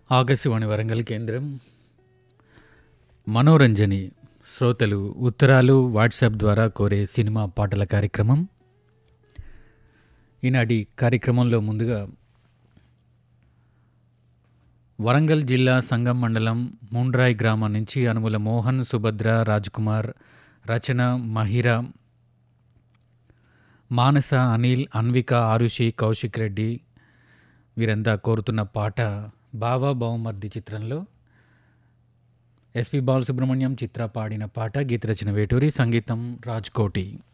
ఆకాశవాణి వరంగల్ కేంద్రం మనోరంజని శ్రోతలు ఉత్తరాలు వాట్సాప్ ద్వారా కోరే సినిమా పాటల కార్యక్రమం ఈనాటి కార్యక్రమంలో ముందుగా వరంగల్ జిల్లా సంగం మండలం ముండ్రాయ్ గ్రామం నుంచి అనుముల మోహన్ సుభద్ర రాజ్కుమార్ రచన మహిరా మానస అనిల్ అన్విక ఆరుషి కౌశిక్ రెడ్డి వీరంతా కోరుతున్న పాట బావా బహుమర్ది చిత్రంలో ఎస్పి బాలసుబ్రహ్మణ్యం చిత్ర పాడిన పాట గీత రచన వేటూరి సంగీతం రాజ్కోటి